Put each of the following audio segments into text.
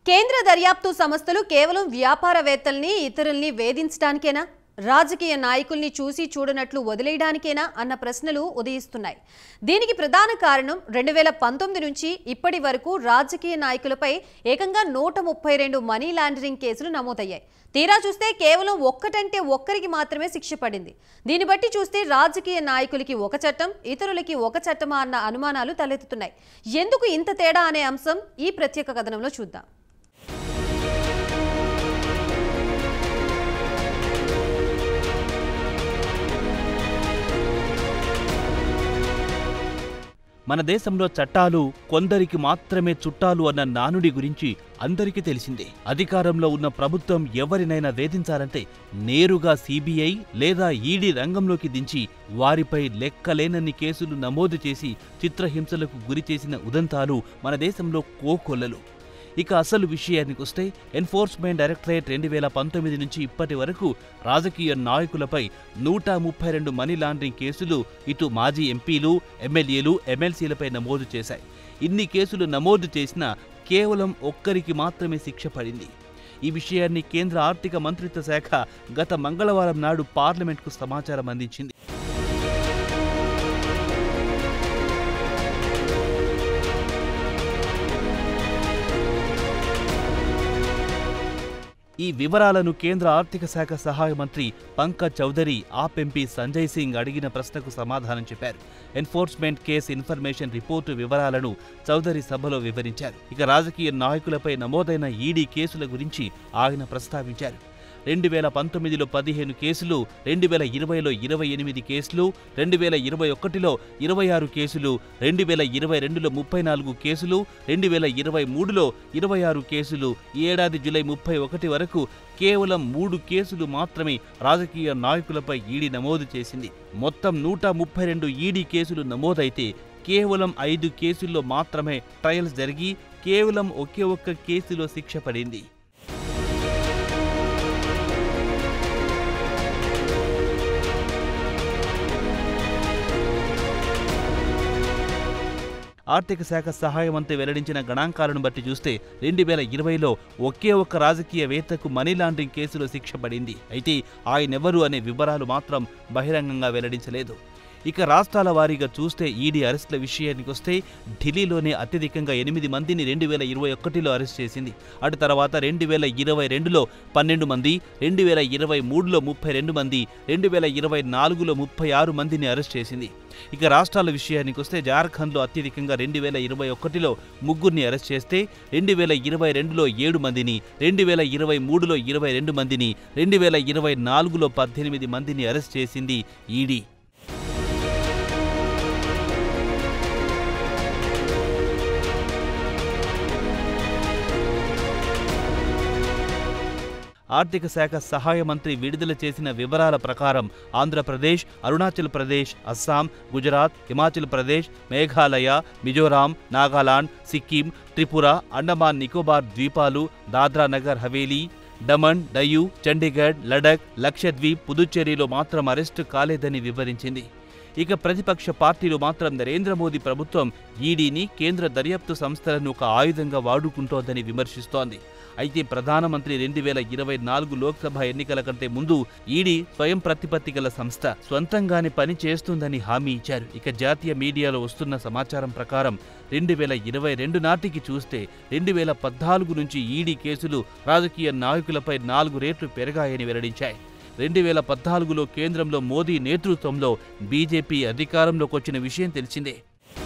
కేంద్ర దర్యాప్తు సంస్థలు కేవలం వ్యాపారవేత్తల్ని ఇతరుల్ని వేధించడానికేనా రాజకీయ నాయకుల్ని చూసి చూడనట్లు వదిలేయడానికేనా అన్న ప్రశ్నలు ఉదయిస్తున్నాయి దీనికి ప్రధాన కారణం రెండు వేల పంతొమ్మిది నుంచి ఇప్పటి వరకు రాజకీయ నాయకులపై ఏకంగా నూట ముప్పై రెండు మనీ లాండరింగ్ కేసులు నమోదయ్యాయి తీరా చూస్తే కేవలం ఒక్కటంటే ఒక్కరికి మాత్రమే శిక్ష పడింది దీన్ని బట్టి చూస్తే రాజకీయ నాయకులకి ఒక చట్టం ఇతరులకి ఒక చట్టమా అన్న అనుమానాలు తలెత్తుతున్నాయి ఎందుకు ఇంత తేడా అనే అంశం ఈ ప్రత్యేక కథనంలో చూద్దాం మన దేశంలో చట్టాలు కొందరికి మాత్రమే చుట్టాలు అన్న నానుడి గురించి అందరికీ తెలిసిందే అధికారంలో ఉన్న ప్రభుత్వం ఎవరినైనా వేధించాలంటే నేరుగా సిబిఐ లేదా ఈడీ రంగంలోకి దించి వారిపై లెక్కలేనన్ని కేసులు నమోదు చేసి చిత్రహింసలకు గురి చేసిన ఉదంతాలు మన దేశంలో కోకొల్లలు ఇక అసలు విషయానికి వస్తే ఎన్ఫోర్స్మెంట్ డైరెక్టరేట్ రెండు వేల పంతొమ్మిది నుంచి ఇప్పటి వరకు రాజకీయ నాయకులపై నూట ముప్పై రెండు మనీ లాండరింగ్ కేసులు ఇటు మాజీ ఎంపీలు ఎమ్మెల్యేలు ఎమ్మెల్సీలపై నమోదు చేశాయి ఇన్ని కేసులు నమోదు చేసినా కేవలం ఒక్కరికి మాత్రమే శిక్ష పడింది ఈ విషయాన్ని కేంద్ర ఆర్థిక మంత్రిత్వ శాఖ గత మంగళవారం నాడు పార్లమెంట్కు సమాచారం అందించింది ఈ వివరాలను కేంద్ర ఆర్థిక శాఖ సహాయ మంత్రి పంకజ్ చౌదరి ఆప్ ఎంపీ సంజయ్ సింగ్ అడిగిన ప్రశ్నకు సమాధానం చెప్పారు ఎన్ఫోర్స్మెంట్ కేసు ఇన్ఫర్మేషన్ రిపోర్టు వివరాలను చౌదరి సభలో వివరించారు ఇక రాజకీయ నాయకులపై నమోదైన ఈడీ కేసుల గురించి ఆయన ప్రస్తావించారు రెండు వేల పంతొమ్మిదిలో పదిహేను కేసులు రెండు వేల ఇరవైలో ఇరవై ఎనిమిది కేసులు రెండు వేల ఇరవై ఒకటిలో ఇరవై ఆరు కేసులు రెండు వేల ఇరవై రెండులో ముప్పై నాలుగు కేసులు రెండు వేల ఇరవై మూడులో ఇరవై ఆరు కేసులు ఈ ఏడాది జూలై ముప్పై ఒకటి వరకు కేవలం మూడు కేసులు మాత్రమే రాజకీయ నాయకులపై ఈడీ నమోదు చేసింది మొత్తం నూట ముప్పై రెండు ఈడీ కేసులు నమోదైతే కేవలం ఐదు కేసుల్లో మాత్రమే ట్రయల్స్ జరిగి కేవలం ఒకే ఒక్క కేసులో శిక్ష పడింది ఆర్థిక శాఖ సహాయ మంత్రి వెల్లడించిన గణాంకాలను బట్టి చూస్తే రెండు వేల ఇరవైలో ఒకే ఒక్క రాజకీయవేత్తకు మనీ లాండరింగ్ కేసులో శిక్ష పడింది అయితే ఆయనెవరు అనే వివరాలు మాత్రం బహిరంగంగా వెల్లడించలేదు ఇక రాష్ట్రాల వారీగా చూస్తే ఈడీ అరెస్టుల విషయానికి వస్తే ఢిల్లీలోనే అత్యధికంగా ఎనిమిది మందిని రెండు వేల ఇరవై ఒకటిలో అరెస్ట్ చేసింది అటు తర్వాత రెండు వేల ఇరవై రెండులో పన్నెండు మంది రెండు వేల ఇరవై మూడులో ముప్పై రెండు మంది రెండు వేల ఇరవై నాలుగులో ముప్పై ఆరు మందిని అరెస్ట్ చేసింది ఇక రాష్ట్రాల విషయానికి వస్తే జార్ఖండ్లో అత్యధికంగా రెండు వేల ఇరవై ఒకటిలో ముగ్గురిని అరెస్ట్ చేస్తే రెండు వేల ఇరవై రెండులో ఏడు మందిని రెండు వేల ఇరవై మూడులో ఇరవై రెండు మందిని రెండు వేల ఇరవై నాలుగులో పద్దెనిమిది మందిని అరెస్ట్ చేసింది ఈడీ ఆర్థిక శాఖ సహాయ మంత్రి విడుదల చేసిన వివరాల ప్రకారం ఆంధ్రప్రదేశ్ అరుణాచల్ ప్రదేశ్ అస్సాం గుజరాత్ హిమాచల్ ప్రదేశ్ మేఘాలయ మిజోరాం నాగాలాండ్ సిక్కిం త్రిపుర అండమాన్ నికోబార్ ద్వీపాలు దాద్రా నగర్ హవేలీ డమన్ డయు చండీగఢ్ లడక్ లక్షద్వీప్ పుదుచ్చేరిలో మాత్రం అరెస్టు కాలేదని వివరించింది ఇక ప్రతిపక్ష పార్టీలు మాత్రం నరేంద్ర మోదీ ప్రభుత్వం ఈడీని కేంద్ర దర్యాప్తు సంస్థలను ఒక ఆయుధంగా వాడుకుంటోందని విమర్శిస్తోంది అయితే ప్రధానమంత్రి రెండు వేల ఇరవై నాలుగు లోక్సభ ఎన్నికల కంటే ముందు ఈడీ స్వయం ప్రతిపత్తి గల సంస్థ స్వంతంగానే పని చేస్తుందని హామీ ఇచ్చారు ఇక జాతీయ మీడియాలో వస్తున్న సమాచారం ప్రకారం రెండు వేల ఇరవై రెండు నాటికి చూస్తే రెండు వేల పద్నాలుగు నుంచి ఈడీ కేసులు రాజకీయ నాయకులపై నాలుగు రేట్లు పెరగాయని వెల్లడించాయి రెండు వేల పద్నాలుగులో కేంద్రంలో మోదీ నేతృత్వంలో బీజేపీ అధికారంలోకి వచ్చిన విషయం తెలిసిందే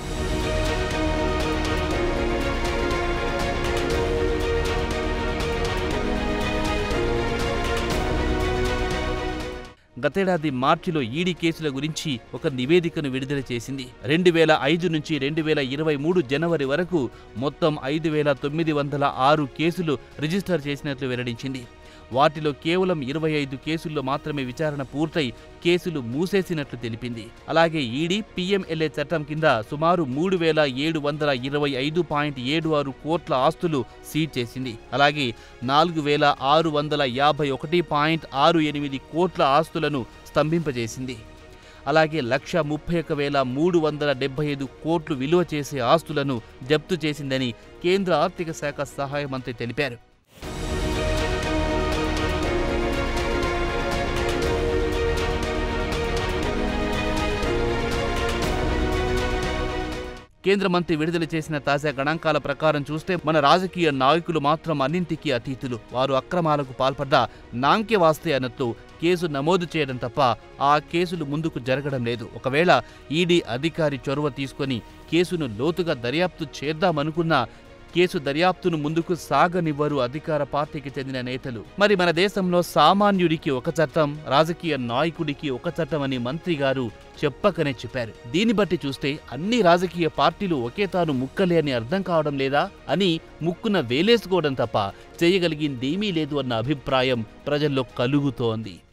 గతేడాది మార్చిలో ఈడీ కేసుల గురించి ఒక నివేదికను విడుదల చేసింది రెండు వేల ఐదు నుంచి రెండు వేల ఇరవై మూడు జనవరి వరకు మొత్తం ఐదు వేల తొమ్మిది వందల ఆరు కేసులు రిజిస్టర్ చేసినట్లు వెల్లడించింది వాటిలో కేవలం ఇరవై ఐదు కేసుల్లో మాత్రమే విచారణ పూర్తయి కేసులు మూసేసినట్లు తెలిపింది అలాగే ఈడీ పీఎంఎల్ఏ చట్టం కింద సుమారు మూడు వేల ఏడు వందల ఇరవై ఐదు పాయింట్ ఏడు ఆరు కోట్ల ఆస్తులు సీజ్ చేసింది అలాగే నాలుగు వేల ఆరు వందల యాభై ఒకటి పాయింట్ ఆరు ఎనిమిది కోట్ల ఆస్తులను స్తంభింపజేసింది అలాగే లక్ష ముప్పై ఒక వేల మూడు వందల డెబ్బై ఐదు కోట్లు విలువ చేసే ఆస్తులను జప్తు చేసిందని కేంద్ర ఆర్థిక శాఖ సహాయ మంత్రి తెలిపారు కేంద్ర మంత్రి విడుదల చేసిన తాజా గణాంకాల ప్రకారం చూస్తే మన రాజకీయ నాయకులు మాత్రం అన్నింటికీ అతీతులు వారు అక్రమాలకు పాల్పడ్డ నాంకె వాస్తే అన్నట్లు కేసు నమోదు చేయడం తప్ప ఆ కేసులు ముందుకు జరగడం లేదు ఒకవేళ ఈడీ అధికారి చొరవ తీసుకొని కేసును లోతుగా దర్యాప్తు చేద్దామనుకున్నా కేసు దర్యాప్తును ముందుకు సాగనివ్వరు అధికార పార్టీకి చెందిన నేతలు మరి మన దేశంలో సామాన్యుడికి ఒక చట్టం రాజకీయ నాయకుడికి ఒక చట్టం అని మంత్రి గారు చెప్పకనే చెప్పారు దీన్ని బట్టి చూస్తే అన్ని రాజకీయ పార్టీలు ఒకే తాను ముక్కలే అని అర్థం కావడం లేదా అని ముక్కున వేలేసుకోవడం తప్ప చేయగలిగిందేమీ లేదు అన్న అభిప్రాయం ప్రజల్లో కలుగుతోంది